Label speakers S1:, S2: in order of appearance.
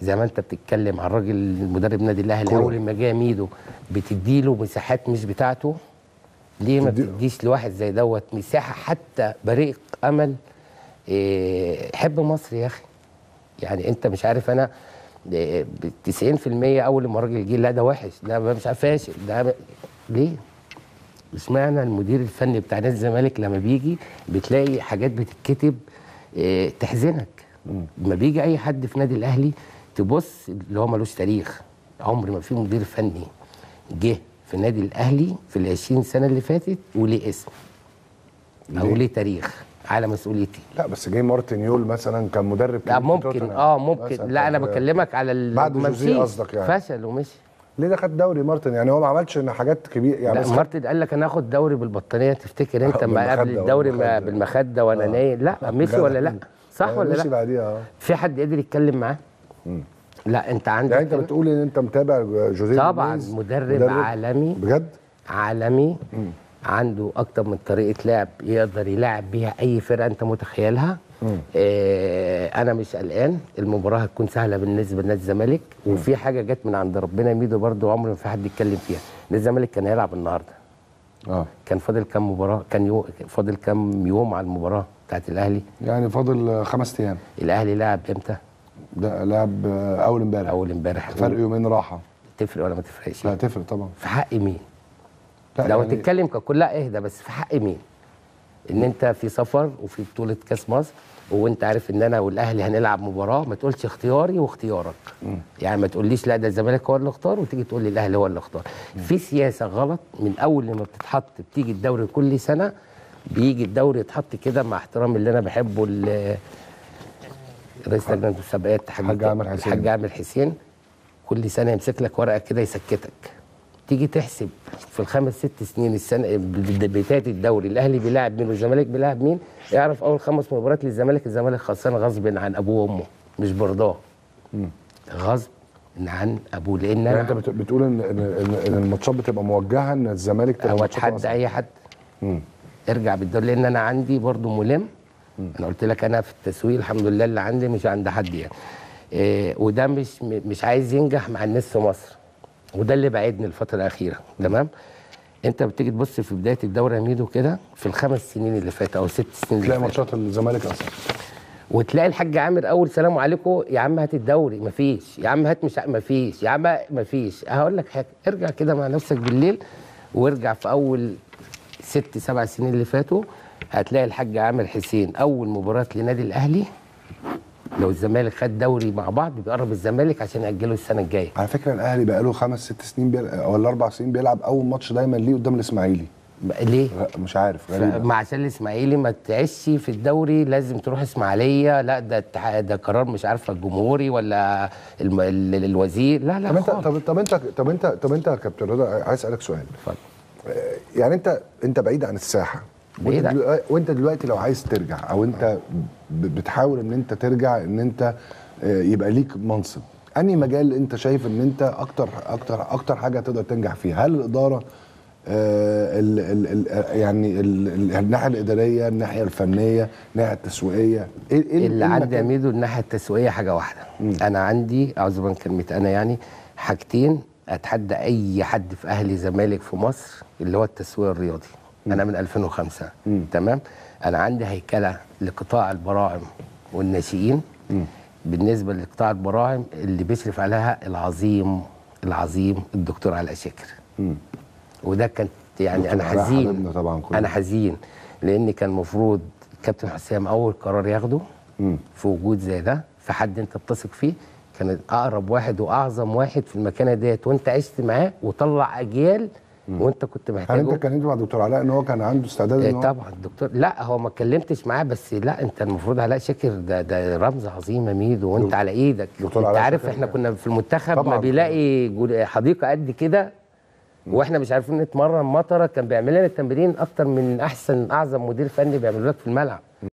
S1: زي ما انت بتتكلم عن الراجل المدرب نادي الاهلي
S2: كولر.
S1: اول ما جه ميدو بتديله مساحات مش بتاعته ليه ما
S2: تدي-
S1: بتديش لواحد زي دوت مساحه حتى بريق امل إيه، حب مصر يا اخي يعني انت مش عارف انا إيه، ب 90% اول ما الراجل جه لا ده وحش ده مش عارف فاشل ده ب- ليه؟ اشمعنى المدير الفني بتاع نادي الزمالك لما بيجي بتلاقي حاجات بتتكتب إيه، تحزنك لما بيجي اي حد في نادي الاهلي تبص اللي هو ملوش تاريخ عمر ما في مدير فني جه في النادي الاهلي في ال 20 سنه اللي فاتت وليه اسم او
S2: ليه؟
S1: ليه تاريخ على مسؤوليتي
S2: لا بس جه مارتن يول مثلا كان مدرب
S1: لا
S2: كبير في
S1: ممكن
S2: توتنهام.
S1: اه ممكن
S2: مثلاً
S1: لا انا
S2: كان-
S1: بكلمك على ال-
S2: بعد
S1: ما
S2: جوزيه
S1: مشيش.
S2: قصدك يعني.
S1: فشل ومشي
S2: ليه ده خد دوري مارتن يعني هو ما عملش إن حاجات كبيره يعني
S1: لا
S2: بس
S1: مارتن قال لك انا هاخد دوري بالبطانيه تفتكر انت
S2: آه،
S1: ما قبل
S2: بالمخدة
S1: الدوري ما
S2: والمخدة.
S1: بالمخده وانا
S2: آه.
S1: نايم لا مشي ولا لا صح
S2: آه،
S1: ولا
S2: مشي
S1: لا
S2: بعديها اه
S1: في حد قدر يتكلم معاه لا انت عندك
S2: يعني انت
S1: هنا
S2: بتقول ان انت متابع جوزيه
S1: طبعا
S2: موريز،
S1: مدرب, عالمي
S2: بجد
S1: عالمي عنده اكتر من طريقه لعب يقدر يلعب بيها اي فرقه انت متخيلها آه انا مش قلقان المباراه هتكون سهله بالنسبه لنادي الزمالك وفي حاجه جت من عند ربنا ميدو برضو عمر ما في حد يتكلم فيها نادي الزمالك كان هيلعب النهارده
S2: اه
S1: كان فاضل كام مباراه كان يو... فاضل كام يوم على المباراه بتاعت الاهلي
S2: يعني فاضل آه، خمس ايام
S1: الاهلي لعب امتى
S2: ده لعب آه، اول امبارح
S1: اول امبارح
S2: فرق يومين راحه
S1: تفرق ولا ما تفرقش
S2: لا تفرق طبعا
S1: في حق مين
S2: لا
S1: لو
S2: يعني
S1: هتتكلم ككل لا اهدى بس في حق مين ان انت في سفر وفي بطوله كاس مصر وانت عارف ان انا والاهلي هنلعب مباراه ما تقولش اختياري واختيارك يعني ما تقوليش لا ده الزمالك هو اللي اختار وتيجي تقول لي الاهلي هو اللي اختار في سياسه غلط من اول لما بتتحط بتيجي الدوري كل سنه بيجي الدوري يتحط كده مع احترام اللي انا بحبه ال- رئيس لجنه المسابقات
S2: حاج عامر حسين.
S1: الحاج عامر حسين كل سنه يمسك لك ورقه كده يسكتك تيجي تحسب في الخمس ست سنين السنه بدايه الدوري الاهلي بيلاعب مين والزمالك بيلاعب مين اعرف اول خمس مباريات للزمالك الزمالك خسران غصب عن ابوه وامه مش برضاه غصب عن ابوه لان
S2: يعني انت
S1: انا
S2: بت- بتقول ان ان إن- ان الماتشات بتبقى موجهه ان الزمالك تبقى
S1: هو
S2: ماتشات
S1: اتحدى
S2: أصعب.
S1: اي حد
S2: مم.
S1: ارجع بالدوري لان انا عندي برضو ملم انا قلت لك انا في التسويق الحمد لله اللي عندي مش عند حد يعني إيه وده مش م- مش عايز ينجح مع الناس في مصر وده اللي بعدني الفتره الاخيره تمام انت بتيجي تبص في بدايه الدوري يا ميدو كده في الخمس سنين اللي فاتوا او ست سنين اللي
S2: تلاقي
S1: فاتوا
S2: ماتشات الزمالك اصلا
S1: وتلاقي الحاج عامر اول سلام عليكم يا عم هات الدوري مفيش يا عم هات مش ع- مفيش يا عم مفيش هقول لك حاجه ارجع كده مع نفسك بالليل وارجع في اول ست سبع سنين اللي فاتوا هتلاقي الحاج عامر حسين اول مباراه لنادي الاهلي لو الزمالك خد دوري مع بعض بيقرب الزمالك عشان ياجله السنه الجايه
S2: على فكره الاهلي بقى له خمس ست سنين بيلعب ولا اربع سنين بيلعب اول ماتش دايما ليه قدام الاسماعيلي
S1: بقى ليه؟
S2: غ- مش عارف غريبه
S1: ما عشان الاسماعيلي ما تعيش في الدوري لازم تروح اسماعيليه لا ده اتح- ده قرار مش عارفه الجمهوري ولا الم... ال- الوزير لا لا
S2: طب انت
S1: خالص.
S2: طب طب انت طب انت طب انت يا كابتن رضا عايز اسالك سؤال
S1: اتفضل.
S2: يعني انت انت بعيد عن الساحه
S1: بعيد
S2: وانت
S1: عن-
S2: دلوقتي, وانت دلوقتي لو عايز ترجع او انت ب- بتحاول ان انت ترجع ان انت آه، يبقى ليك منصب انهي مجال انت شايف ان انت اكتر اكتر اكتر حاجه تقدر تنجح فيها هل الاداره آه، ال ال ال يعني ال ال الناحيه الاداريه الناحيه الفنيه الناحيه التسويقيه ايه ايه
S1: اللي
S2: إيه
S1: عندي
S2: المكان؟
S1: اميدو الناحيه التسويقيه حاجه واحده انا عندي اعوذ بالله من كلمه انا يعني حاجتين اتحدى اي حد في اهلي زمالك في مصر اللي هو التسويق الرياضي انا من 2005 تمام انا عندي هيكله لقطاع البراعم والناشئين بالنسبه لقطاع البراعم اللي بيشرف عليها العظيم العظيم الدكتور علاء شاكر وده كانت يعني
S2: دكتور
S1: انا
S2: علاء
S1: حزين
S2: حبيبنا طبعا كلنا.
S1: انا حزين لان كان المفروض كابتن حسام اول قرار ياخده في وجود زي ده في حد انت بتثق فيه كان اقرب واحد واعظم واحد في المكانه ديت وانت عشت معاه وطلع اجيال وانت كنت
S2: هل انت
S1: محتاجه
S2: اتكلمت مع دكتور علاء ان هو كان عنده استعداد
S1: آه،
S2: ان هو
S1: طبعا الدكتور لا هو ما اتكلمتش معاه بس لا انت المفروض علاء شاكر ده ده رمز عظيم يا ميدو وانت على ايدك
S2: دكتور
S1: انت
S2: علاء
S1: عارف
S2: شاكر
S1: احنا
S2: ده.
S1: كنا في المنتخب
S2: طبعاً.
S1: ما بيلاقي جول- حديقه قد كده واحنا مش عارفين نتمرن مطره كان بيعمل لنا التمرين اكتر من احسن اعظم مدير فني بيعمله لك في الملعب